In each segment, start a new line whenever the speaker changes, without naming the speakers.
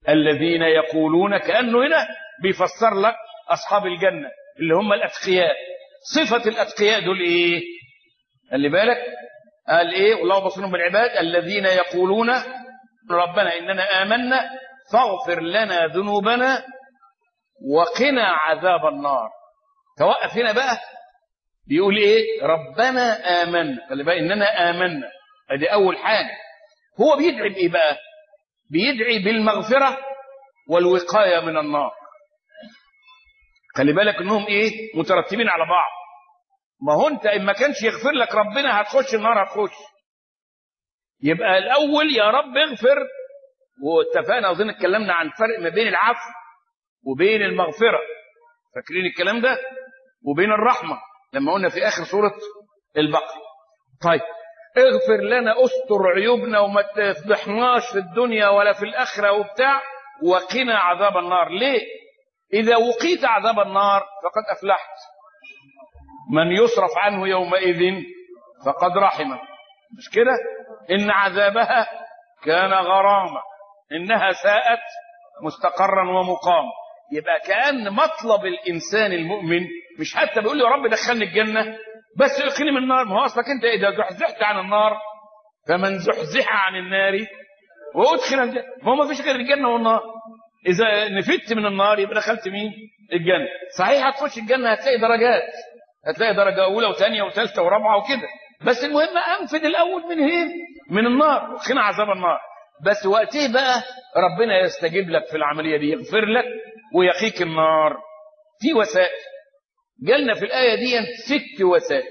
الذين يقولون كأنه هنا بيفسر لك أصحاب الجنة اللي هم الأتقياء صفة الأتقياء دول إيه خلي بالك قال إيه والله بصير بالعباد الذين يقولون ربنا إننا آمنا فاغفر لنا ذنوبنا وقنا عذاب النار توقف هنا بقى بيقول ايه ربنا آمنا خلي بالك اننا آمنا ادي اول حاجة هو بيدعي بايه بقى بيدعي بالمغفرة والوقاية من النار خلي بالك انهم ايه مترتبين على بعض ما هو انت ان ما كانش يغفر لك ربنا هتخش النار هتخش يبقى الاول يا رب اغفر واتفقنا اظن اتكلمنا عن فرق ما بين العفو وبين المغفرة فاكرين الكلام ده وبين الرحمة لما قلنا في آخر سورة البقرة طيب اغفر لنا استر عيوبنا وما تفضحناش في الدنيا ولا في الآخرة وبتاع وقنا عذاب النار ليه إذا وقيت عذاب النار فقد أفلحت من يصرف عنه يومئذ فقد رحمه مش كده إن عذابها كان غراما إنها ساءت مستقرا ومقاما يبقى كأن مطلب الإنسان المؤمن مش حتى بيقول له يا رب دخلني الجنة بس اقني من النار ما هو أصلك أنت إذا زحزحت عن النار فمن زحزح عن النار وأدخل الجنة ما هو ما فيش غير الجنة والنار إذا نفدت من النار يبقى دخلت مين الجنة صحيح هتخش الجنة هتلاقي درجات هتلاقي درجة أولى وثانية وثالثة ورابعة وكده بس المهم أنفد الأول من هين من النار وخنا عذاب النار بس وقتها بقى ربنا يستجيب لك في العملية دي يغفر لك ويقيك النار في وسائل جالنا في الآية دي ست وسائل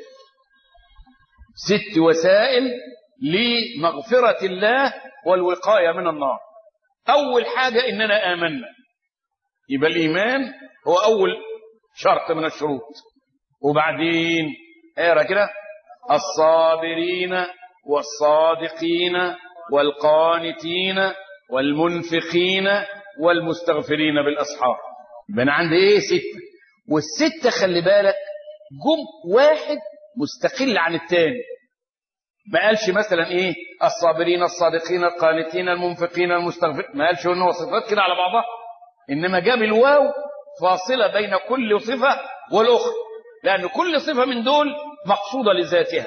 ست وسائل لمغفرة الله والوقاية من النار أول حاجة إننا آمنا يبقى الإيمان هو أول شرط من الشروط وبعدين اقرا كده الصابرين والصادقين والقانتين والمنفقين والمستغفرين بالأسحار يبقى أنا عندي إيه ستة والستة خلي بالك جم واحد مستقل عن التاني ما قالش مثلا ايه الصابرين الصادقين القانتين المنفقين المستغفرين ما قالش انه صفات كده على بعضها انما جاب الواو فاصله بين كل صفه والاخرى لان كل صفه من دول مقصوده لذاتها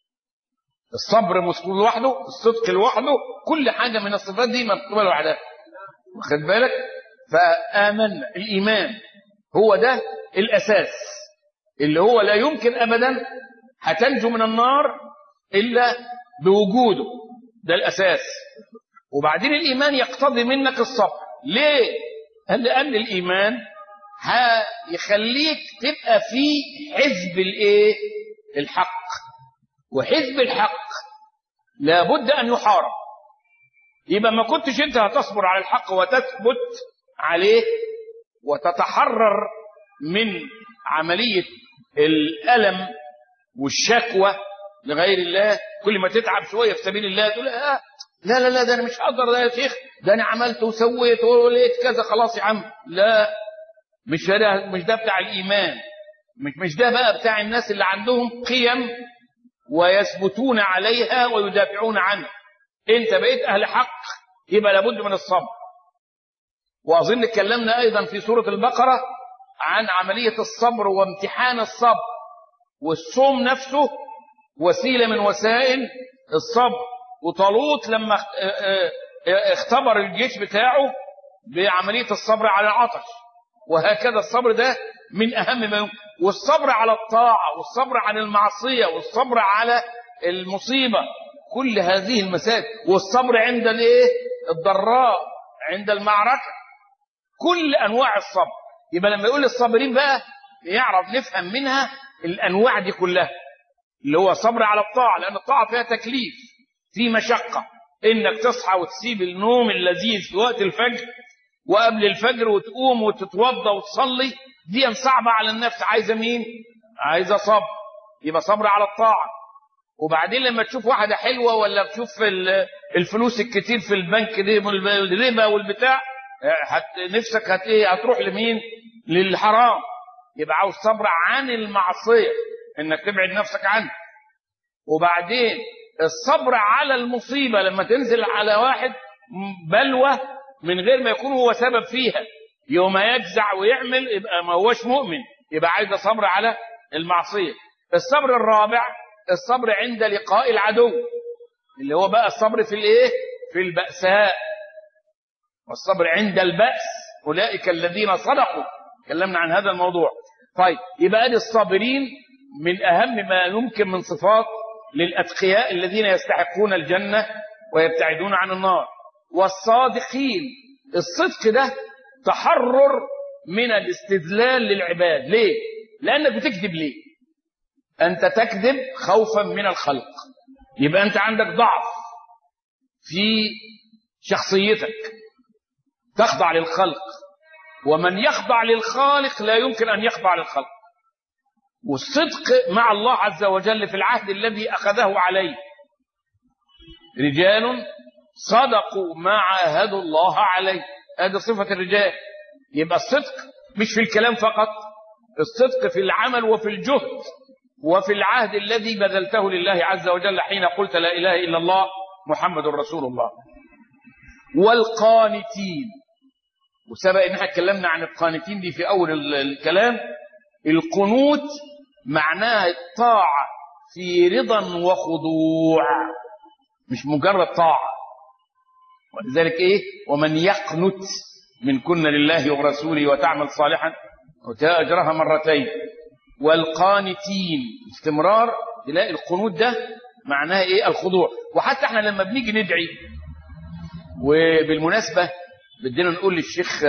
الصبر مذكور لوحده الصدق لوحده كل حاجه من الصفات دي مكتوبه لوحدها واخد بالك فامنا الايمان هو ده الاساس اللي هو لا يمكن ابدا هتنجو من النار الا بوجوده ده الاساس وبعدين الايمان يقتضي منك الصبر ليه قال لان الايمان هيخليك تبقى في حزب الايه الحق وحزب الحق لابد ان يحارب يبقى ما كنتش انت هتصبر على الحق وتثبت عليه وتتحرر من عمليه الالم والشكوى لغير الله كل ما تتعب شويه في سبيل الله تقول آه لا لا لا ده انا مش هقدر ده يا شيخ ده انا عملت وسويت ولقيت كذا خلاص يا عم لا مش ده مش ده بتاع الايمان مش مش ده بقى بتاع الناس اللي عندهم قيم ويثبتون عليها ويدافعون عنها انت بقيت اهل حق يبقى لابد من الصبر واظن اتكلمنا ايضا في سوره البقره عن عمليه الصبر وامتحان الصبر والصوم نفسه وسيله من وسائل الصبر وطالوت لما اختبر الجيش بتاعه بعمليه الصبر على العطش وهكذا الصبر ده من اهم ما يمكن والصبر على الطاعه والصبر عن المعصيه والصبر على المصيبه كل هذه المسائل والصبر عند الايه الضراء عند المعركه كل انواع الصبر يبقى لما يقول الصابرين بقى يعرف نفهم منها الانواع دي كلها اللي هو صبر على الطاعه لان الطاعه فيها تكليف في مشقه انك تصحى وتسيب النوم اللذيذ في وقت الفجر وقبل الفجر وتقوم وتتوضا وتصلي دي صعبه على النفس عايزه مين عايزه صبر يبقى صبر على الطاعه وبعدين لما تشوف واحده حلوه ولا تشوف الفلوس الكتير في البنك دي والربا والبتاع هت نفسك هت ايه هتروح لمين للحرام يبقى عاوز صبر عن المعصيه انك تبعد نفسك عنه وبعدين الصبر على المصيبه لما تنزل على واحد بلوى من غير ما يكون هو سبب فيها يوم يجزع ويعمل يبقى ما هوش مؤمن يبقى عايز صبر على المعصية الصبر الرابع الصبر عند لقاء العدو اللي هو بقى الصبر في الايه في البأساء والصبر عند البأس أولئك الذين صدقوا تكلمنا عن هذا الموضوع طيب يبقى ادي الصابرين من أهم ما يمكن من صفات للأتقياء الذين يستحقون الجنة ويبتعدون عن النار والصادقين الصدق ده تحرر من الاستدلال للعباد ليه لأنك بتكذب ليه أنت تكذب خوفا من الخلق يبقى أنت عندك ضعف في شخصيتك تخضع للخلق ومن يخضع للخالق لا يمكن أن يخضع للخلق والصدق مع الله عز وجل في العهد الذي أخذه عليه رجال صدقوا ما عاهدوا الله عليه هذه صفة الرجال يبقى الصدق مش في الكلام فقط الصدق في العمل وفي الجهد وفي العهد الذي بذلته لله عز وجل حين قلت لا إله إلا الله محمد رسول الله والقانتين وسبق ان احنا اتكلمنا عن القانتين دي في اول الكلام القنوت معناها الطاعة في رضا وخضوع مش مجرد طاعة ولذلك ايه ومن يقنت من كن لله ورسوله وتعمل صالحا وتاء اجرها مرتين والقانتين استمرار تلاقي القنوت ده معناه ايه الخضوع وحتى احنا لما بنيجي ندعي وبالمناسبة بدنا نقول للشيخ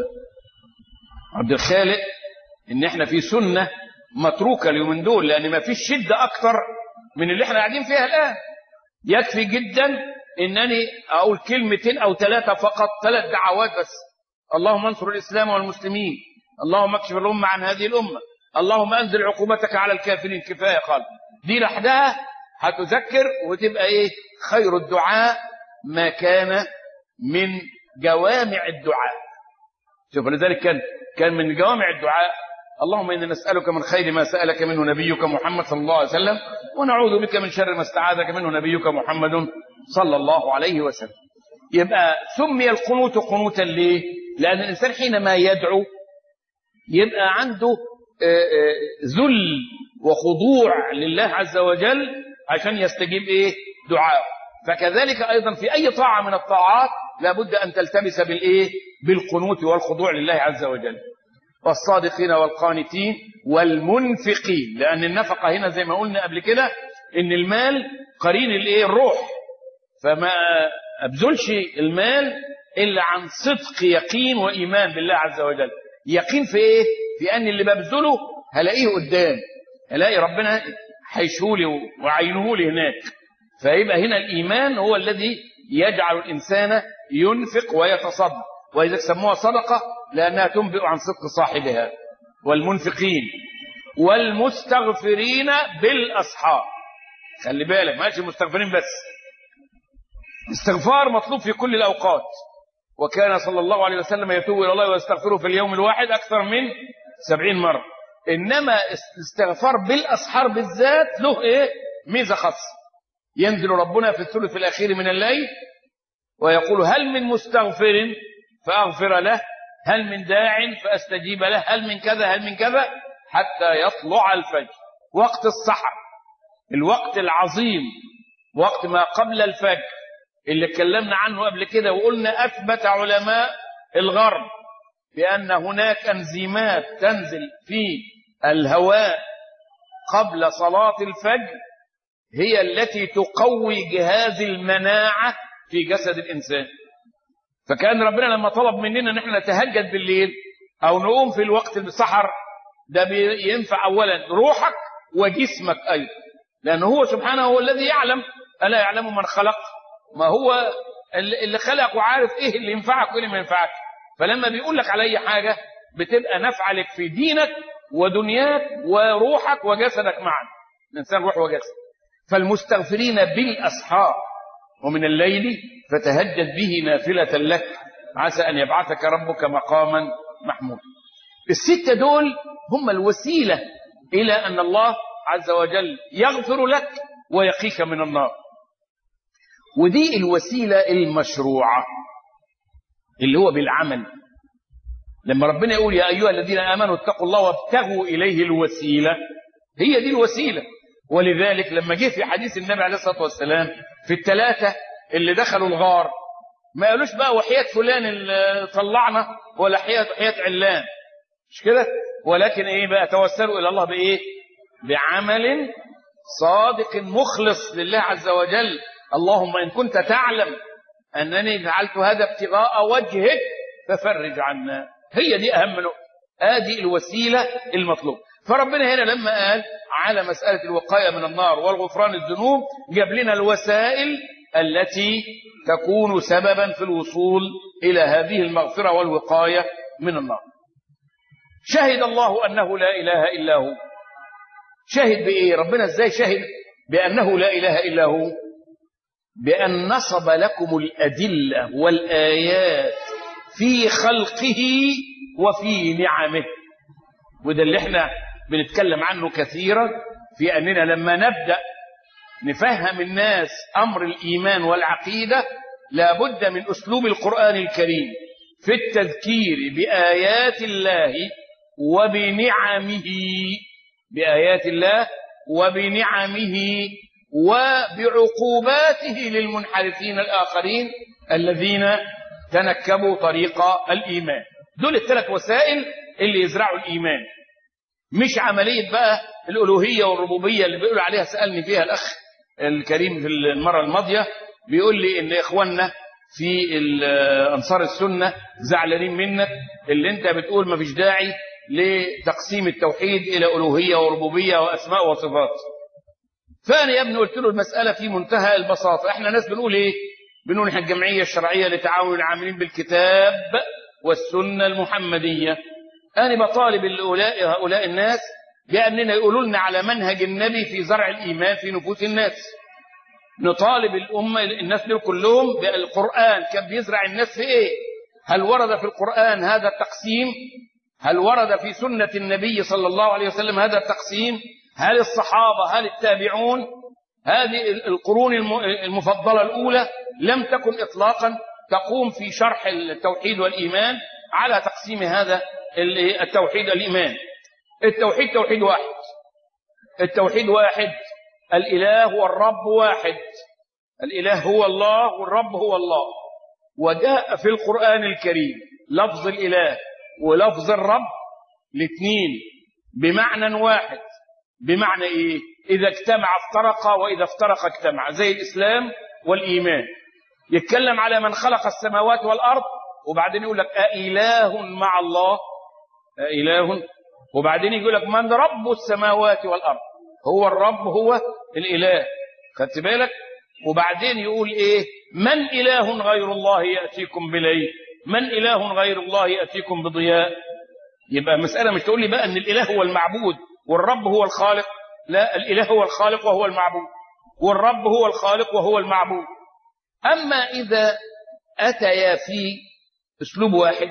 عبد الخالق ان احنا في سنة متروكة اليومين دول لان ما فيش شدة اكتر من اللي احنا قاعدين فيها الان يكفي جدا انني اقول كلمتين او ثلاثة فقط ثلاث دعوات بس اللهم انصر الاسلام والمسلمين اللهم اكشف الامة عن هذه الامة اللهم انزل عقوبتك على الكافرين كفاية قال دي لوحدها هتذكر وتبقى ايه خير الدعاء ما كان من جوامع الدعاء شوف لذلك كان كان من جوامع الدعاء اللهم إنا نسألك من خير ما سألك منه نبيك محمد صلى الله عليه وسلم ونعوذ بك من شر ما استعاذك منه نبيك محمد صلى الله عليه وسلم يبقى سمي القنوت قنوتا ليه لأن الإنسان حينما يدعو يبقى عنده ذل وخضوع لله عز وجل عشان يستجيب ايه دعاء فكذلك ايضا في اي طاعه من الطاعات لابد ان تلتمس بالايه بالقنوت والخضوع لله عز وجل والصادقين والقانتين والمنفقين لان النفقه هنا زي ما قلنا قبل كده ان المال قرين الايه الروح فما ابذلش المال الا عن صدق يقين وايمان بالله عز وجل يقين في ايه في ان اللي ببذله هلاقيه قدام هلاقي ربنا هيشهولي وعينهولي هناك فيبقى هنا الايمان هو الذي يجعل الانسان ينفق ويتصدق واذا سموها صدقه لانها تنبئ عن صدق صاحبها والمنفقين والمستغفرين بالاسحار خلي بالك ماشي المستغفرين بس استغفار مطلوب في كل الاوقات وكان صلى الله عليه وسلم يتوب الى الله ويستغفره في اليوم الواحد اكثر من سبعين مره انما الاستغفار بالاسحار بالذات له ايه ميزه خاصه ينزل ربنا في الثلث الاخير من الليل ويقول هل من مستغفر فاغفر له هل من داع فاستجيب له هل من كذا هل من كذا حتى يطلع الفجر وقت السحر الوقت العظيم وقت ما قبل الفجر اللي اتكلمنا عنه قبل كده وقلنا اثبت علماء الغرب بان هناك انزيمات تنزل في الهواء قبل صلاه الفجر هي التي تقوي جهاز المناعه في جسد الانسان فكان ربنا لما طلب مننا ان احنا نتهجد بالليل او نقوم في الوقت السحر ده بينفع اولا روحك وجسمك ايضا لان هو سبحانه هو الذي يعلم الا يعلم من خلق ما هو اللي خلق وعارف ايه اللي ينفعك وايه اللي ما ينفعك فلما بيقول لك على اي حاجه بتبقى نافعه لك في دينك ودنياك وروحك وجسدك معا الانسان روح وجسد فالمستغفرين بالاسحار ومن الليل فتهجد به نافله لك عسى ان يبعثك ربك مقاما محمودا السته دول هم الوسيله الى ان الله عز وجل يغفر لك ويقيك من النار ودي الوسيله المشروعه اللي هو بالعمل لما ربنا يقول يا أيها الذين آمنوا اتقوا الله وابتغوا إليه الوسيلة هي دي الوسيلة ولذلك لما جه في حديث النبي عليه الصلاة والسلام في الثلاثة اللي دخلوا الغار ما قالوش بقى وحياة فلان اللي طلعنا ولا حياة حياة علان مش كده ولكن ايه بقى توسلوا الى الله بايه بعمل صادق مخلص لله عز وجل اللهم ان كنت تعلم انني فعلت هذا ابتغاء وجهك ففرج عنا هي دي اهم نقطه ادي الوسيله المطلوب فربنا هنا لما قال على مساله الوقايه من النار والغفران الذنوب جاب لنا الوسائل التي تكون سببا في الوصول الى هذه المغفره والوقايه من النار شهد الله انه لا اله الا هو شهد بايه ربنا ازاي شهد بانه لا اله الا هو بان نصب لكم الادله والايات في خلقه وفي نعمه وده اللي احنا بنتكلم عنه كثيرا في اننا لما نبدا نفهم الناس امر الايمان والعقيده لابد من اسلوب القران الكريم في التذكير بايات الله وبنعمه بايات الله وبنعمه وبعقوباته للمنحرفين الاخرين الذين تنكبوا طريق الايمان دول الثلاث وسائل اللي يزرعوا الايمان مش عمليه بقى الالوهيه والربوبيه اللي بيقول عليها سالني فيها الاخ الكريم في المره الماضيه بيقول لي ان اخواننا في انصار السنه زعلانين منك اللي انت بتقول ما فيش داعي لتقسيم التوحيد الى الوهيه وربوبيه واسماء وصفات فانا يا ابني قلت له المساله في منتهى البساطه احنا ناس بنقول ايه بنقول احنا الجمعيه الشرعيه لتعاون العاملين بالكتاب والسنه المحمديه انا بطالب هؤلاء هؤلاء الناس باننا يقولوا لنا على منهج النبي في زرع الايمان في نفوس الناس نطالب الامه الناس دول كلهم بالقران كان بيزرع الناس في ايه هل ورد في القران هذا التقسيم هل ورد في سنه النبي صلى الله عليه وسلم هذا التقسيم هل الصحابه هل التابعون هذه القرون المفضله الاولى لم تكن اطلاقا تقوم في شرح التوحيد والايمان على تقسيم هذا التوحيد الايمان التوحيد توحيد واحد التوحيد واحد الاله والرب واحد الاله هو الله والرب هو الله وجاء في القران الكريم لفظ الاله ولفظ الرب الاثنين بمعنى واحد بمعنى ايه اذا اجتمع افترقا واذا افترق اجتمع زي الاسلام والايمان يتكلم على من خلق السماوات والارض وبعدين يقول لك أإله مع الله أإله وبعدين يقول لك من رب السماوات والأرض هو الرب هو الإله خدت بالك وبعدين يقول إيه من إله غير الله يأتيكم بليل من إله غير الله يأتيكم بضياء يبقى مسألة مش تقول لي بقى أن الإله هو المعبود والرب هو الخالق لا الإله هو الخالق وهو المعبود والرب هو الخالق وهو المعبود أما إذا أتيا في اسلوب واحد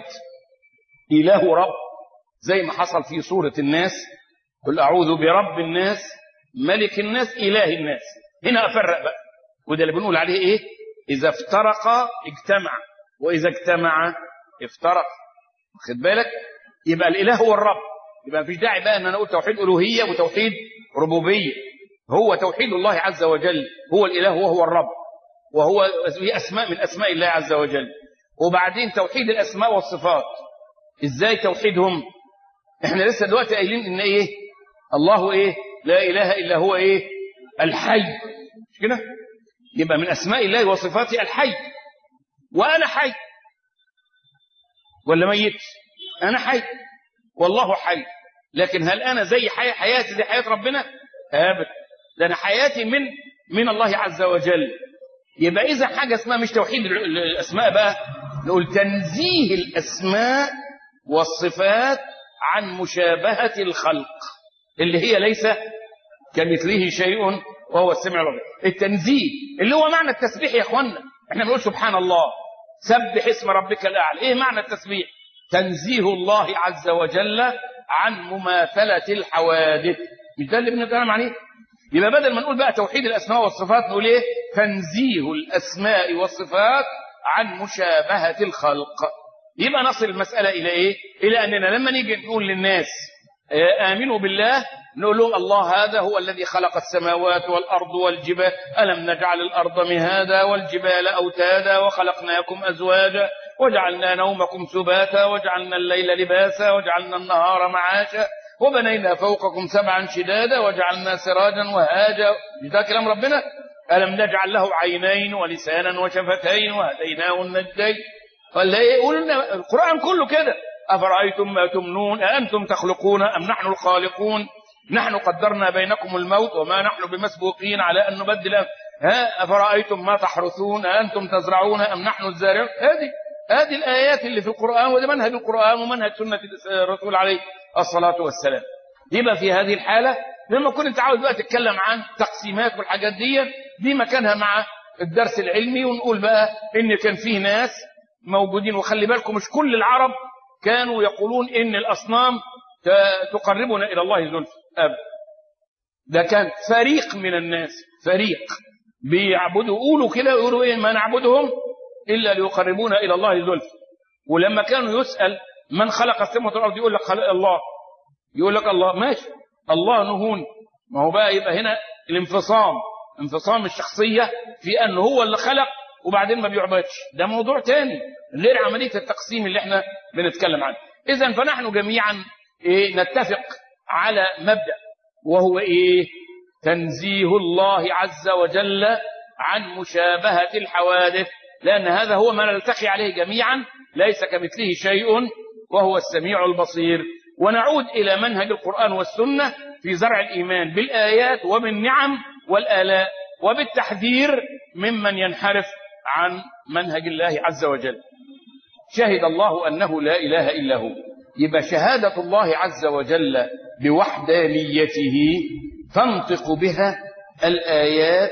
اله رب زي ما حصل في سوره الناس قل اعوذ برب الناس ملك الناس اله الناس هنا افرق بقى وده اللي بنقول عليه ايه اذا افترق اجتمع واذا اجتمع افترق واخد بالك يبقى الاله هو الرب يبقى مفيش داعي بقى ان انا اقول توحيد الوهيه وتوحيد ربوبيه هو توحيد الله عز وجل هو الاله وهو الرب وهو اسماء من اسماء الله عز وجل وبعدين توحيد الاسماء والصفات ازاي توحيدهم احنا لسه دلوقتي قايلين ان ايه الله ايه لا اله الا هو ايه الحي مش كده يبقى من اسماء الله وصفاته الحي وانا حي ولا ميت انا حي والله حي لكن هل انا زي حي حياتي زي حياه ربنا ابدا ده انا حياتي من من الله عز وجل يبقى اذا حاجه اسمها مش توحيد الاسماء بقى نقول تنزيه الاسماء والصفات عن مشابهه الخلق اللي هي ليس كمثله شيء وهو السميع العليم التنزيه اللي هو معنى التسبيح يا اخوانا احنا بنقول سبحان الله سبح اسم ربك الاعلى ايه معنى التسبيح تنزيه الله عز وجل عن مماثله الحوادث مش ده اللي بنتكلم عليه يبقى بدل ما نقول بقى توحيد الاسماء والصفات نقول ايه تنزيه الاسماء والصفات عن مشابهه الخلق يبقى نصل المسألة إلى إيه إلى أننا لما نيجي نقول للناس آه، آمنوا بالله نقول لهم الله هذا هو الذي خلق السماوات والأرض والجبال ألم نجعل الأرض مهادا والجبال أوتادا وخلقناكم أزواجا وجعلنا نومكم سباتا وجعلنا الليل لباسا وجعلنا النهار معاشا وبنينا فوقكم سبعا شدادا وجعلنا سراجا وهاجا ده كلام ربنا ألم نجعل له عينين ولسانا وشفتين وهديناه النجدين ولا ايه يقول لنا القرآن كله كده أفرأيتم ما تمنون أأنتم تخلقون أم نحن الخالقون نحن قدرنا بينكم الموت وما نحن بمسبوقين على أن نبدل ها أفرأيتم ما تحرثون أأنتم تزرعون أم نحن الزارعون هذه هذه الآيات اللي في القرآن وده منهج القرآن ومنهج سنة الرسول عليه الصلاة والسلام يبقى في هذه الحالة لما كنت انت عاوز بقى تتكلم عن تقسيمات والحاجات دي دي مكانها مع الدرس العلمي ونقول بقى ان كان فيه ناس موجودين وخلي بالكم مش كل العرب كانوا يقولون ان الاصنام ت- تقربنا الى الله زلفى ابدا ده كان فريق من الناس فريق بيعبدوا يقولوا كده يقولوا ايه ما نعبدهم الا ليقربونا الى الله زلفى ولما كانوا يسال من خلق السماوات والارض يقول لك خلق الله يقول لك الله ماشي الله نهون ما هو بقى يبقى هنا الانفصام انفصام الشخصيه في انه هو اللي خلق وبعدين ما بيعبدش ده موضوع تاني غير عمليه التقسيم اللي احنا بنتكلم عنه اذا فنحن جميعا إيه نتفق على مبدا وهو ايه تنزيه الله عز وجل عن مشابهه الحوادث لان هذا هو ما نلتقي عليه جميعا ليس كمثله شيء وهو السميع البصير ونعود الى منهج القران والسنه في زرع الايمان بالايات وبالنعم والالاء وبالتحذير ممن ينحرف عن منهج الله عز وجل شهد الله انه لا اله الا هو يبقى شهاده الله عز وجل بوحدانيته تنطق بها الايات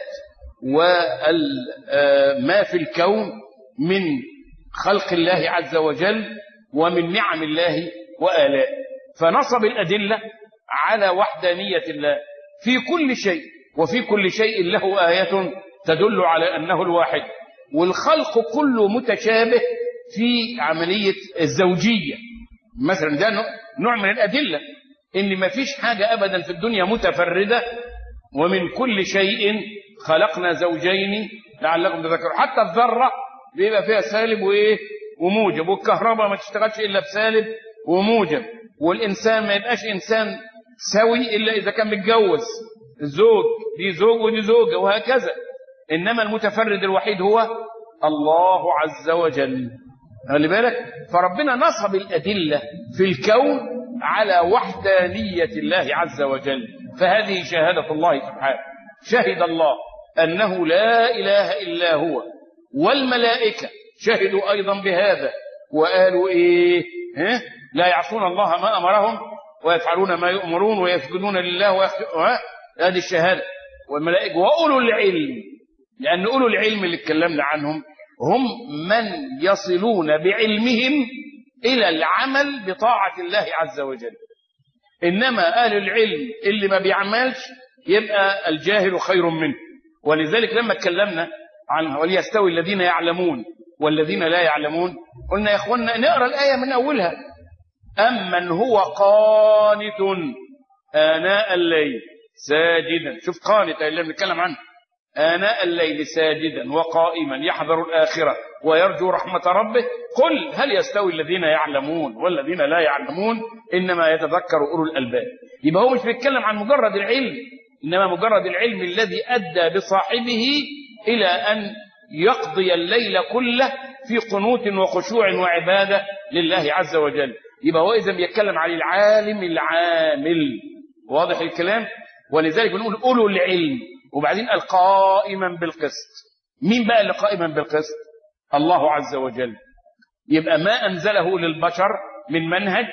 وما في الكون من خلق الله عز وجل ومن نعم الله والائه فنصب الادله على وحدانيه الله في كل شيء وفي كل شيء له ايه تدل على انه الواحد والخلق كله متشابه في عمليه الزوجيه مثلا ده نوع من الادله ان ما فيش حاجه ابدا في الدنيا متفرده ومن كل شيء خلقنا زوجين لعلكم تذكرون حتى الذره بيبقى فيها سالب وايه وموجب والكهرباء ما تشتغلش الا بسالب وموجب والانسان ما يبقاش انسان سوي الا اذا كان متجوز الزوج دي زوج ودي زوجه وهكذا انما المتفرد الوحيد هو الله عز وجل خلي بالك فربنا نصب الادله في الكون على وحدانيه الله عز وجل فهذه شهاده الله سبحانه شهد الله انه لا اله الا هو والملائكه شهدوا ايضا بهذا وقالوا ايه ها؟ لا يعصون الله ما امرهم ويفعلون ما يؤمرون ويسجدون لله ويخشون هذه الشهاده والملائكه واولو العلم لان اولو العلم اللي اتكلمنا عنهم هم من يصلون بعلمهم الى العمل بطاعه الله عز وجل انما اهل العلم اللي ما بيعملش يبقى الجاهل خير منه ولذلك لما اتكلمنا عن وليستوي الذين يعلمون والذين لا يعلمون قلنا يا اخوانا نقرا الايه من اولها امن هو قانت اناء الليل ساجدا شوف قانت اللي بنتكلم عنه آناء الليل ساجدا وقائما يحذر الآخرة ويرجو رحمة ربه قل هل يستوي الذين يعلمون والذين لا يعلمون إنما يتذكر أولو الألباب يبقى هو مش بيتكلم عن مجرد العلم إنما مجرد العلم الذي أدى بصاحبه إلى أن يقضي الليل كله في قنوت وخشوع وعبادة لله عز وجل يبقى هو إذا بيتكلم عن العالم العامل واضح الكلام ولذلك بنقول أولو العلم وبعدين قال قائما بالقسط مين بقى اللي قائما بالقسط الله عز وجل يبقى ما أنزله للبشر من منهج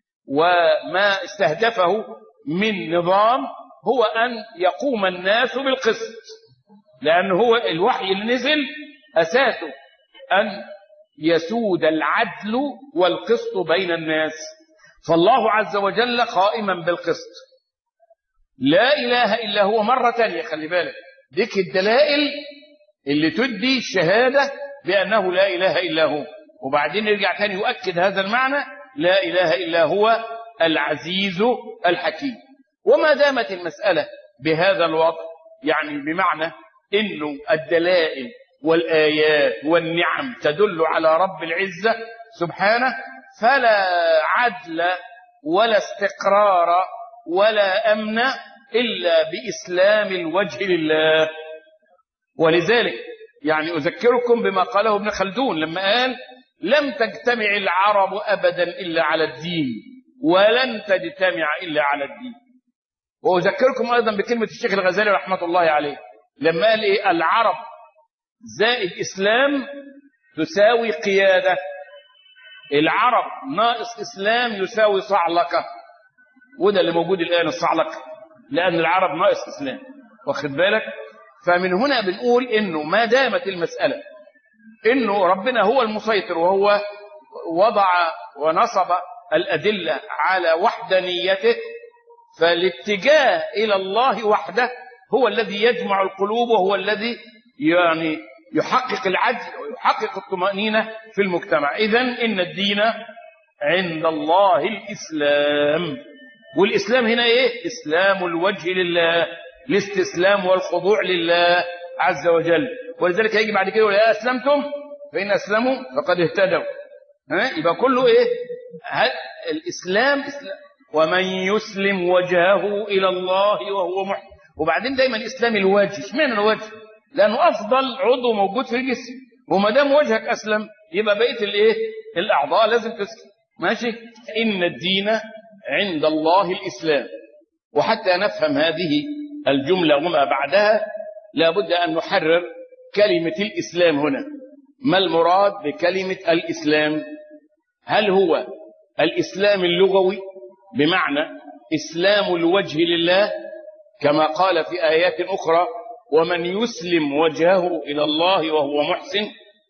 وما استهدفه من نظام هو أن يقوم الناس بالقسط لأن هو الوحي اللي نزل أساسه أن يسود العدل والقسط بين الناس فالله عز وجل قائما بالقسط لا إله إلا هو مرة تانية خلي بالك ديك الدلائل اللي تدي الشهادة بأنه لا إله إلا هو وبعدين يرجع تاني يؤكد هذا المعنى لا إله إلا هو العزيز الحكيم وما دامت المسألة بهذا الوضع يعني بمعنى انه الدلائل والآيات والنعم تدل على رب العزة سبحانه فلا عدل ولا استقرار ولا أمن إلا بإسلام الوجه لله ولذلك يعني أذكركم بما قاله ابن خلدون لما قال لم تجتمع العرب أبدا إلا على الدين ولن تجتمع إلا على الدين وأذكركم أيضا بكلمة الشيخ الغزالي رحمة الله عليه لما قال إيه العرب زائد إسلام تساوي قيادة العرب ناقص إسلام يساوي صعلقة وده اللي موجود الآن الصعلقة لأن العرب ناقص إسلام واخد بالك فمن هنا بنقول إنه ما دامت المسألة إنه ربنا هو المسيطر وهو وضع ونصب الأدلة على وحدانيته فالاتجاه إلى الله وحده هو الذي يجمع القلوب وهو الذي يعني يحقق العدل ويحقق الطمأنينة في المجتمع إذا إن الدين عند الله الإسلام والإسلام هنا إيه إسلام الوجه لله الاستسلام والخضوع لله عز وجل ولذلك يجي بعد كده يا أسلمتم فإن أسلموا فقد اهتدوا ها يبقى كله إيه الإسلام إسلام ومن يسلم وجهه إلى الله وهو محسن وبعدين دايما إسلام الوجه اشمعنى الوجه لأنه أفضل عضو موجود في الجسم وما دام وجهك أسلم يبقى بقية الإيه الأعضاء لازم تسلم ماشي إن الدين عند الله الإسلام وحتى نفهم هذه الجملة وما بعدها لابد أن نحرر كلمة الإسلام هنا ما المراد بكلمة الإسلام هل هو الإسلام اللغوي بمعنى إسلام الوجه لله كما قال في آيات أخرى ومن يسلم وجهه إلى الله وهو محسن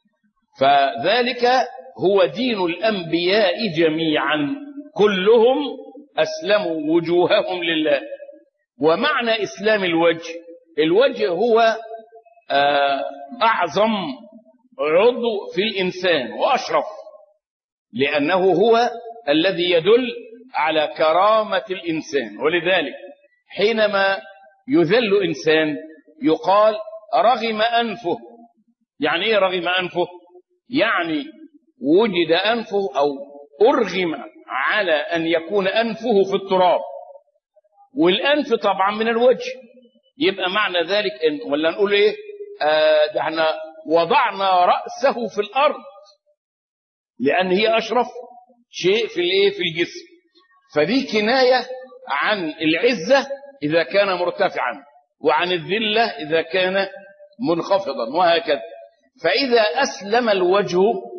فذلك هو دين الأنبياء جميعا كلهم أسلموا وجوههم لله ومعنى إسلام الوجه الوجه هو أعظم عضو في الإنسان وأشرف لأنه هو الذي يدل على كرامة الإنسان ولذلك حينما يذل إنسان يقال رغم أنفه يعني إيه رغم أنفه يعني وجد أنفه أو أرغم على أن يكون أنفه في التراب والأنف طبعا من الوجه يبقى معنى ذلك إن ولا نقول إيه آه ده احنا وضعنا رأسه في الأرض لأن هي أشرف شيء في الإيه في الجسم فدي كناية عن العزة إذا كان مرتفعا وعن الذلة إذا كان منخفضا وهكذا فإذا أسلم الوجه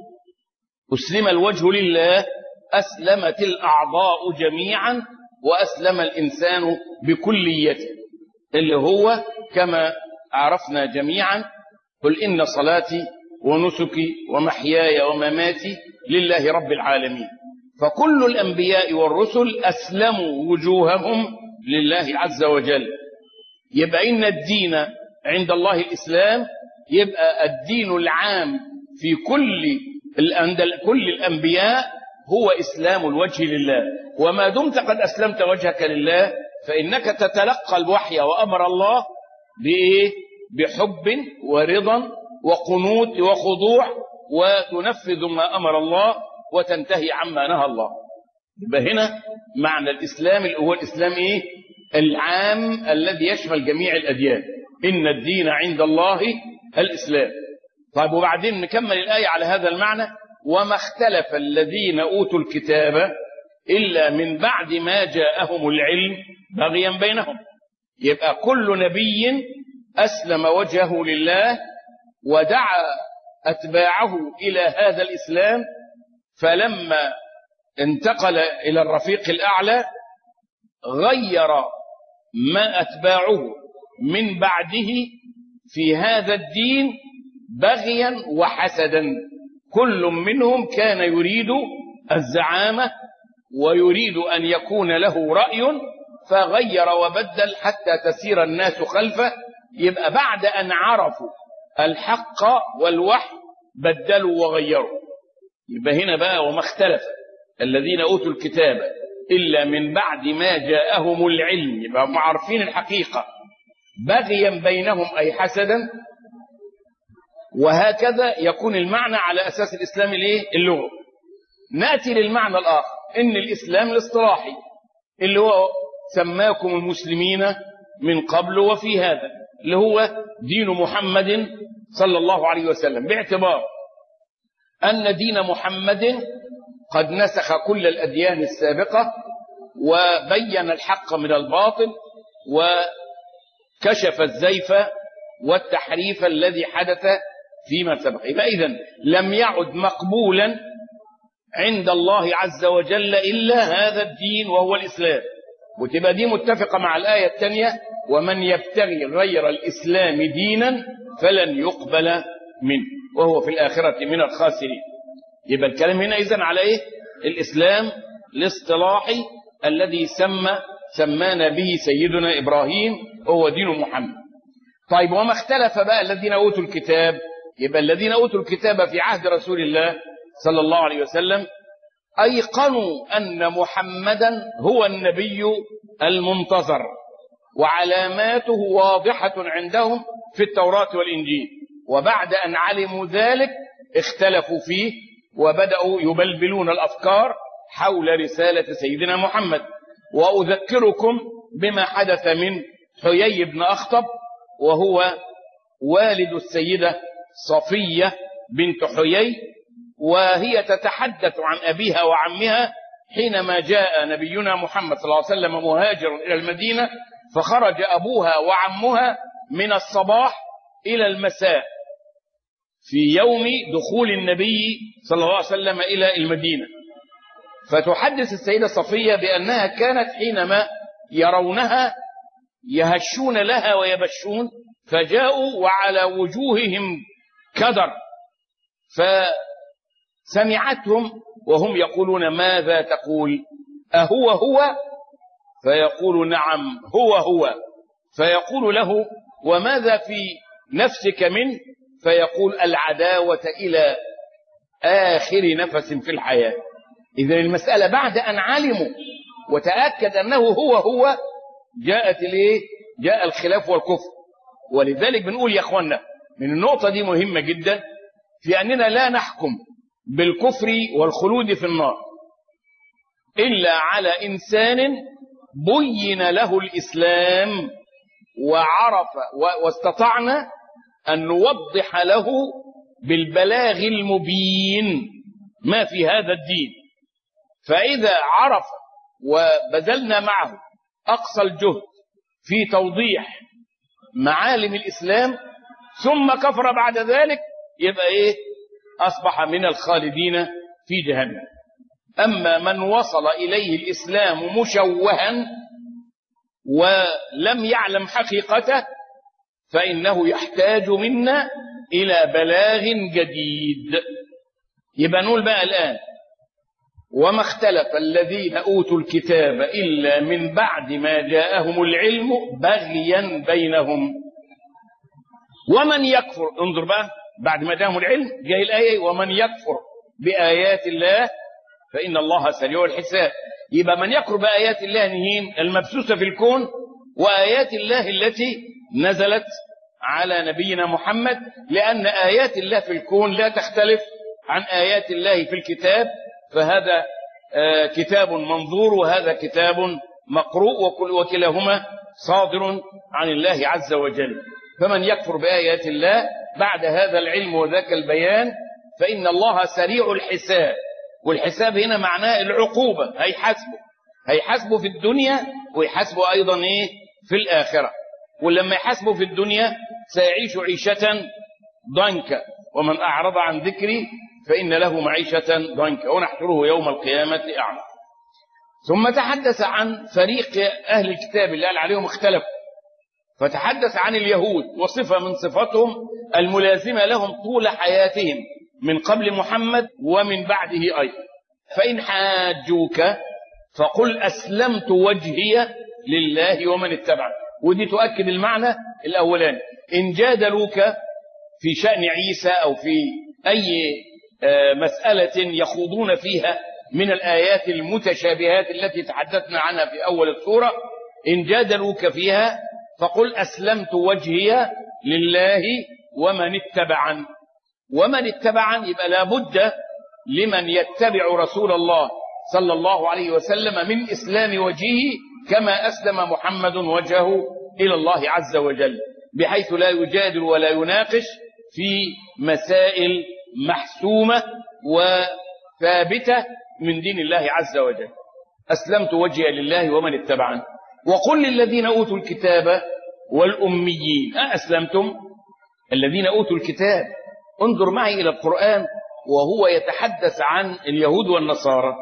أسلم الوجه لله أسلمت الأعضاء جميعا وأسلم الإنسان بكليته اللي هو كما عرفنا جميعا قل إن صلاتي ونسكي ومحياي ومماتي لله رب العالمين فكل الأنبياء والرسل أسلموا وجوههم لله عز وجل يبقى إن الدين عند الله الإسلام يبقى الدين العام في كل عند كل الأنبياء هو إسلام الوجه لله وما دمت قد أسلمت وجهك لله فإنك تتلقى الوحي وأمر الله بإيه؟ بحب ورضا وقنوت وخضوع وتنفذ ما أمر الله وتنتهي عما نهى الله يبقى هنا معنى الإسلام اللي هو الإسلام إيه؟ العام الذي يشمل جميع الأديان إن الدين عند الله الإسلام طيب وبعدين نكمل الآية على هذا المعنى وما اختلف الذين أوتوا الكتاب إلا من بعد ما جاءهم العلم بغيا بينهم يبقى كل نبي أسلم وجهه لله ودعا أتباعه إلى هذا الإسلام فلما انتقل إلى الرفيق الأعلى غير ما أتباعه من بعده في هذا الدين بغيا وحسدا كل منهم كان يريد الزعامة ويريد أن يكون له رأي فغير وبدل حتى تسير الناس خلفه يبقى بعد أن عرفوا الحق والوحي بدلوا وغيروا يبقى هنا بقى وما اختلف الذين أوتوا الكتاب إلا من بعد ما جاءهم العلم يبقى هم عارفين الحقيقة بغيا بينهم أي حسدا وهكذا يكون المعنى على أساس الإسلام الايه اللغة نأتي للمعنى الآخر إن الإسلام الاصطلاحي اللي هو سماكم المسلمين من قبل وفي هذا اللي هو دين محمد صلى الله عليه وسلم باعتبار أن دين محمد قد نسخ كل الأديان السابقة وبين الحق من الباطل وكشف الزيف والتحريف الذي حدث فيما سبق يبقى إذن لم يعد مقبولا عند الله عز وجل إلا هذا الدين وهو الإسلام وتبقى دي متفقة مع الآية الثانية ومن يبتغي غير الإسلام دينا فلن يقبل منه وهو في الآخرة من الخاسرين يبقى الكلام هنا إذن على إيه الإسلام الاصطلاحي الذي سمى سمانا به سيدنا إبراهيم وهو دين محمد طيب وما اختلف بقى الذين أوتوا الكتاب يبقى الذين أوتوا الكتاب في عهد رسول الله صلى الله عليه وسلم أيقنوا أن محمدا هو النبي المنتظر وعلاماته واضحة عندهم في التوراة والإنجيل وبعد أن علموا ذلك اختلفوا فيه وبدأوا يبلبلون الأفكار حول رسالة سيدنا محمد وأذكركم بما حدث من حيي بن أخطب وهو والد السيدة صفية بنت حيي وهي تتحدث عن أبيها وعمها حينما جاء نبينا محمد صلى الله عليه وسلم مهاجر إلى المدينة فخرج أبوها وعمها من الصباح إلى المساء في يوم دخول النبي صلى الله عليه وسلم إلى المدينة فتحدث السيدة صفية بأنها كانت حينما يرونها يهشون لها ويبشون فجاءوا وعلى وجوههم كدر فسمعتهم وهم يقولون ماذا تقول أهو هو فيقول نعم هو هو فيقول له وماذا في نفسك منه فيقول العداوة إلى آخر نفس في الحياة إذا المسألة بعد أن علموا وتأكد أنه هو هو جاءت الايه جاء الخلاف والكفر ولذلك بنقول يا اخوانا من النقطة دي مهمة جدا في أننا لا نحكم بالكفر والخلود في النار إلا على إنسان بين له الإسلام وعرف واستطعنا أن نوضح له بالبلاغ المبين ما في هذا الدين فإذا عرف وبذلنا معه أقصى الجهد في توضيح معالم الإسلام ثم كفر بعد ذلك يبقى إيه أصبح من الخالدين في جهنم أما من وصل إليه الإسلام مشوها ولم يعلم حقيقته فإنه يحتاج منا إلى بلاغ جديد يبقى نقول بقى الآن وما اختلف الذين أوتوا الكتاب إلا من بعد ما جاءهم العلم بغيا بينهم ومن يكفر انظر بقى بعد ما جاءهم العلم جاء الآية ومن يكفر بآيات الله فإن الله سريع الحساب يبقى من يكفر بآيات الله نهين المبثوثة في الكون وآيات الله التي نزلت على نبينا محمد لأن آيات الله في الكون لا تختلف عن آيات الله في الكتاب فهذا كتاب منظور وهذا كتاب مقروء وكلاهما صادر عن الله عز وجل فمن يكفر بآيات الله بعد هذا العلم وذاك البيان فإن الله سريع الحساب والحساب هنا معناه العقوبة هيحاسبه هيحاسبه في الدنيا ويحاسبه أيضا إيه في الآخرة ولما يحاسبه في الدنيا سيعيش عيشة ضنكا ومن أعرض عن ذكري فإن له معيشة ضنكا ونحشره يوم القيامة أعمى ثم تحدث عن فريق أهل الكتاب اللي قال عليهم اختلفوا فتحدث عن اليهود وصفة من صفاتهم الملازمة لهم طول حياتهم من قبل محمد ومن بعده أيضا فإن حاجوك فقل أسلمت وجهي لله ومن اتبعني ودي تؤكد المعنى الأولاني إن جادلوك في شأن عيسى أو في أي مسألة يخوضون فيها من الآيات المتشابهات التي تحدثنا عنها في أول السورة إن جادلوك فيها فقل أسلمت وجهي لله ومن اتبعن ومن اتبعن يبقى لابد لمن يتبع رسول الله صلى الله عليه وسلم من إسلام وجهه كما أسلم محمد وجهه إلى الله عز وجل بحيث لا يجادل ولا يناقش في مسائل محسومة وثابتة من دين الله عز وجل أسلمت وجهي لله ومن اتبعني وقل للذين أوتوا الكتاب والأميين أأسلمتم الذين أوتوا الكتاب انظر معي إلى القرآن وهو يتحدث عن اليهود والنصارى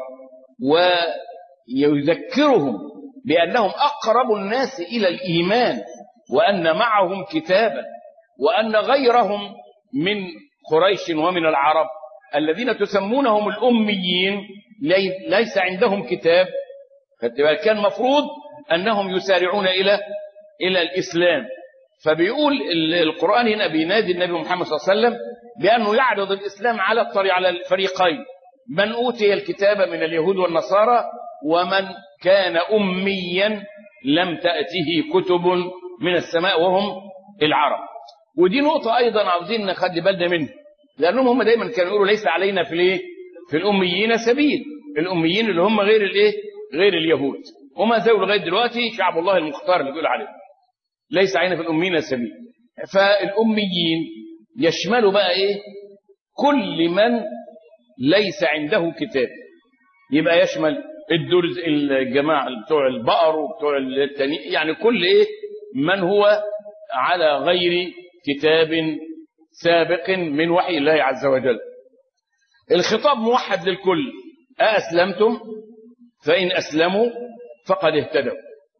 ويذكرهم بأنهم أقرب الناس إلى الإيمان وأن معهم كتابا وأن غيرهم من قريش ومن العرب الذين تسمونهم الأميين ليس عندهم كتاب كان مفروض أنهم يسارعون إلى إلى الإسلام فبيقول القرآن هنا بينادي النبي محمد صلى الله عليه وسلم بأنه يعرض الإسلام على الطريق على الفريقين من أوتي الكتاب من اليهود والنصارى ومن كان أميا لم تأته كتب من السماء وهم العرب ودي نقطة أيضا عاوزين نخلي بالنا منها لأنهم هم دايما كانوا يقولوا ليس علينا في الايه في الأميين سبيل الأميين اللي هم غير الايه غير اليهود وما زالوا لغاية دلوقتي شعب الله المختار اللي بيقول عليه ليس علينا في الأميين سبيل فالأميين يشملوا بقى ايه كل من ليس عنده كتاب يبقى يشمل الدرز الجماعة بتوع البقر وبتوع التاني يعني كل ايه من هو على غير كتاب سابق من وحي الله عز وجل الخطاب موحد للكل أأسلمتم فإن أسلموا فقد اهتدوا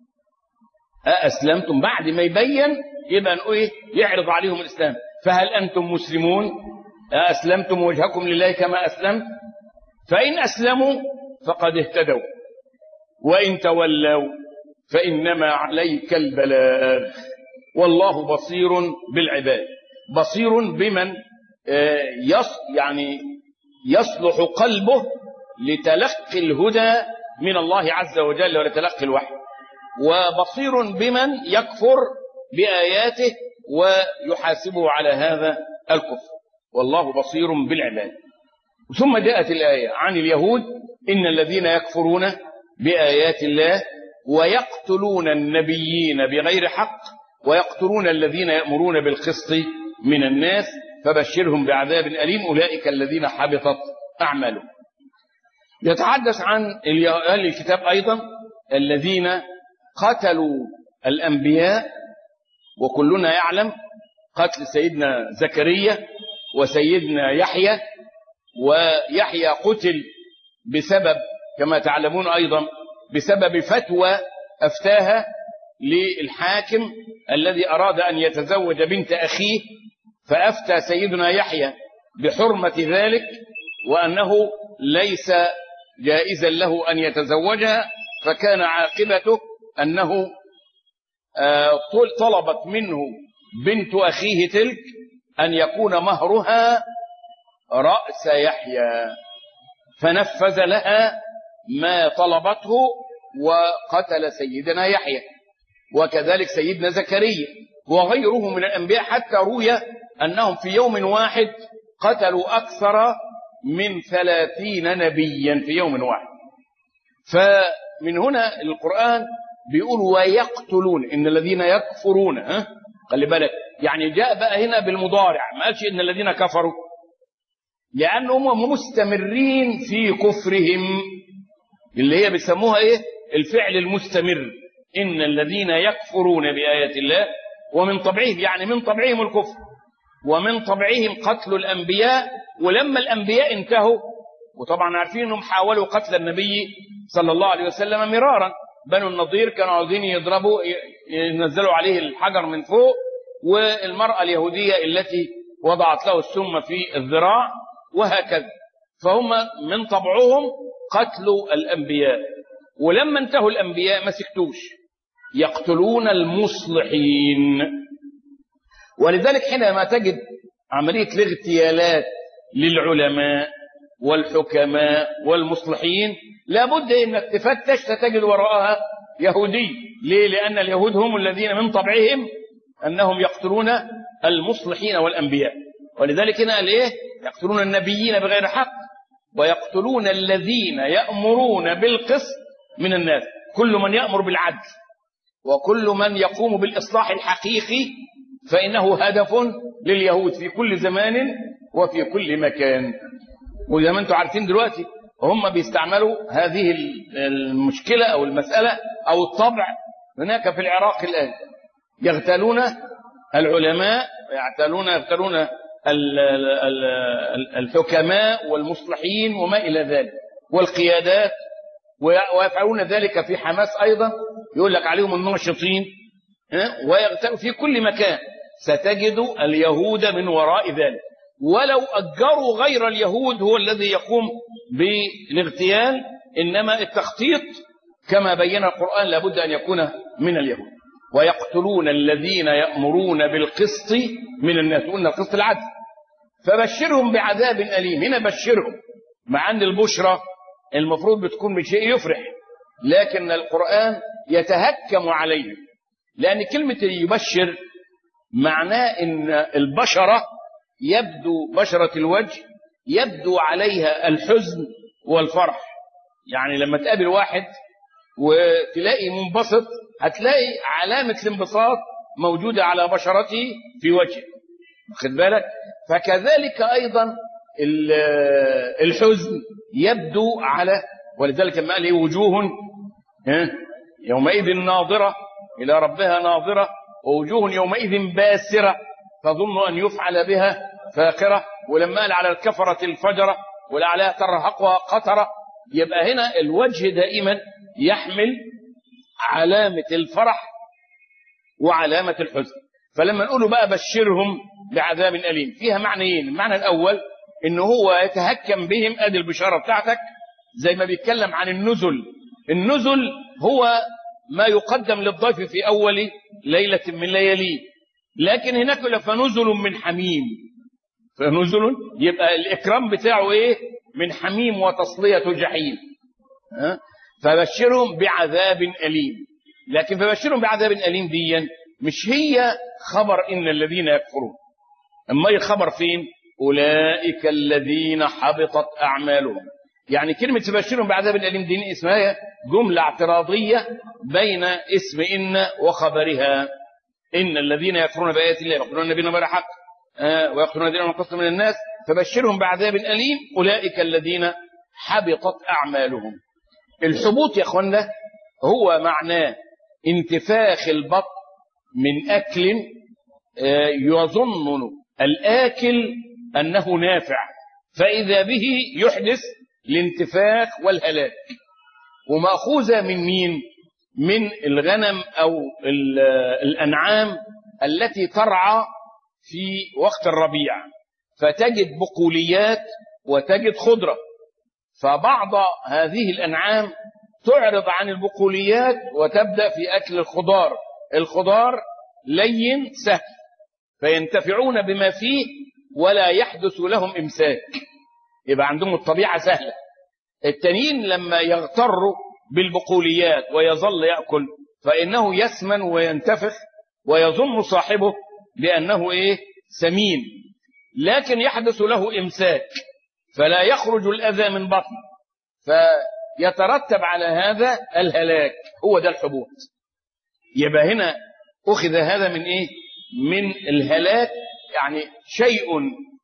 أأسلمتم بعد ما يبين يبقى نقول إيه يعرض عليهم الإسلام فهل أنتم مسلمون أأسلمتم وجهكم لله كما أسلمت فإن أسلموا فقد اهتدوا وإن تولوا فإنما عليك البلاغ والله بصير بالعباد بصير بمن يص يعني يصلح قلبه لتلقي الهدى من الله عز وجل ولتلقي الوحي وبصير بمن يكفر بآياته ويحاسبه على هذا الكفر والله بصير بالعباد ثم جاءت الآية عن اليهود إن الذين يكفرون بآيات الله ويقتلون النبيين بغير حق ويقتلون الذين يأمرون بالقسط من الناس فبشرهم بعذاب أليم أولئك الذين حبطت أعمالهم يتحدث عن أهل الكتاب أيضا الذين قتلوا الأنبياء وكلنا يعلم قتل سيدنا زكريا وسيدنا يحيى ويحيى قتل بسبب كما تعلمون أيضا بسبب فتوى أفتاها للحاكم الذي أراد أن يتزوج بنت أخيه فأفتى سيدنا يحيى بحرمة ذلك وأنه ليس جائزا له أن يتزوجها فكان عاقبته أنه طلبت منه بنت أخيه تلك أن يكون مهرها رأس يحيى فنفذ لها ما طلبته وقتل سيدنا يحيى وكذلك سيدنا زكريا وغيره من الأنبياء حتى روي أنهم في يوم واحد قتلوا أكثر من ثلاثين نبيا في يوم واحد فمن هنا القرآن بيقول ويقتلون إن الذين يكفرون ها خلي بالك يعني جاء بقى هنا بالمضارع ما قالش إن الذين كفروا لأنهم مستمرين في كفرهم اللي هي بيسموها إيه الفعل المستمر إن الذين يكفرون بآيات الله ومن طبعهم يعني من طبعهم الكفر ومن طبعهم قتل الأنبياء ولما الأنبياء انتهوا وطبعا عارفين أنهم حاولوا قتل النبي صلى الله عليه وسلم مرارا بنو النضير كانوا عاوزين يضربوا ينزلوا عليه الحجر من فوق والمرأة اليهودية التي وضعت له السم في الذراع وهكذا فهم من طبعهم قتل الأنبياء ولما انتهوا الأنبياء ما سكتوش يقتلون المصلحين ولذلك حينما تجد عملية الاغتيالات للعلماء والحكماء والمصلحين لابد انك تفتش ستجد وراءها يهودي ليه لان اليهود هم الذين من طبعهم انهم يقتلون المصلحين والانبياء ولذلك هنا قال ايه يقتلون النبيين بغير حق ويقتلون الذين يأمرون بالقسط من الناس كل من يأمر بالعدل وكل من يقوم بالإصلاح الحقيقي فإنه هدف لليهود في كل زمان وفي كل مكان وزي ما انتم عارفين دلوقتي هم بيستعملوا هذه المشكلة أو المسألة أو الطبع هناك في العراق الآن يغتالون العلماء يغتالون يغتالون ال- ال- ال- الحكماء والمصلحين وما إلى ذلك والقيادات وي- ويفعلون ذلك في حماس أيضا يقول لك عليهم الناشطين ها؟ ويغتالوا في كل مكان ستجد اليهود من وراء ذلك ولو أجروا غير اليهود هو الذي يقوم بالاغتيال إنما التخطيط كما بين القرآن لابد أن يكون من اليهود ويقتلون الذين يأمرون بالقسط من الناس قلنا القسط العدل فبشرهم بعذاب أليم هنا بشرهم مع أن البشرى المفروض بتكون بشيء يفرح لكن القرآن يتهكم عليهم لأن كلمة يبشر معناه أن البشرة يبدو بشرة الوجه يبدو عليها الحزن والفرح يعني لما تقابل واحد وتلاقي منبسط هتلاقي علامة الانبساط موجودة على بشرته في وجهه واخد بالك فكذلك أيضا ال- الحزن يبدو على ولذلك لما قال إيه وجوه ها، يومئذ ناظرة إلى ربها ناظرة ووجوه يومئذ باسرة تظن أن يفعل بها فاقرة ولما قال على الكفرة الفجرة ولعلها ترهقها قطرة يبقى هنا الوجه دائما يحمل علامة الفرح وعلامة الحزن فلما نقوله بقى بشرهم بعذاب أليم فيها معنيين المعنى الأول إن هو يتهكم بهم أدي البشارة بتاعتك زي ما بيتكلم عن النزل النزل هو ما يقدم للضيف في أول ليلة من لياليه لكن هناك يقول لك فنزل من حميم فنزل يبقى الإكرام بتاعه إيه من حميم وتصلية جحيم ها؟ فبشرهم بعذاب أليم لكن فبشرهم بعذاب أليم ديا مش هي خبر إن الذين يكفرون أما هي خبر فين أولئك الذين حبطت أعمالهم يعني كلمة تبشرهم بعذاب أليم دي اسمها جملة اعتراضية بين اسم إن وخبرها إن الذين يكفرون بآيات الله يقتلون النبيين بغير حق آه، ويقتلون الذين من قسم من الناس فبشرهم بعذاب أليم أولئك الذين حبطت أعمالهم الحبوط يا أخوانا هو معناه انتفاخ البطن من أكل آه، يظن الآكل أنه نافع فإذا به يحدث الانتفاخ والهلاك ومأخوذة من مين من الغنم أو ال- الأنعام التي ترعى في وقت الربيع فتجد بقوليات وتجد خضرة فبعض هذه الأنعام تعرض عن البقوليات وتبدأ في أكل الخضار الخضار لين سهل فينتفعون بما فيه ولا يحدث لهم إمساك يبقى عندهم الطبيعة سهلة التانيين لما يغتروا بالبقوليات ويظل يأكل فإنه يسمن وينتفخ ويظن صاحبه بأنه إيه سمين لكن يحدث له إمساك فلا يخرج الأذى من بطنه فيترتب على هذا الهلاك هو ده الحبوط يبقى هنا أخذ هذا من إيه من الهلاك يعني شيء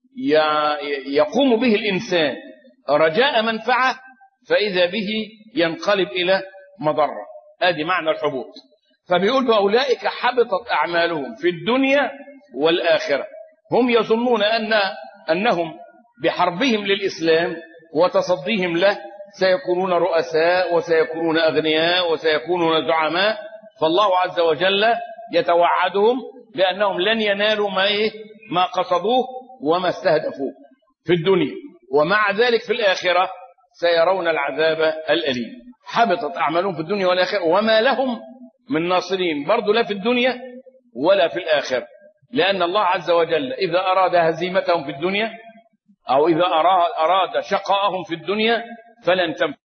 ي- يقوم به الإنسان رجاء منفعة فإذا به ينقلب إلى مضرة ادي معنى الحبوط فبيقول أولئك حبطت أعمالهم في الدنيا والآخرة هم يظنون أن أنهم بحربهم للإسلام وتصديهم له سيكونون رؤساء وسيكونون أغنياء وسيكونون زعماء فالله عز وجل يتوعدهم بأنهم لن ينالوا ما إيه ما قصدوه وما استهدفوه في الدنيا ومع ذلك في الآخرة سيرون العذاب الأليم حبطت أعمالهم في الدنيا والآخرة وما لهم من ناصرين برضو لا في الدنيا ولا في الآخرة لأن الله عز وجل إذا أراد هزيمتهم في الدنيا أو إذا أراد, أراد شقاءهم في الدنيا فلن تنفع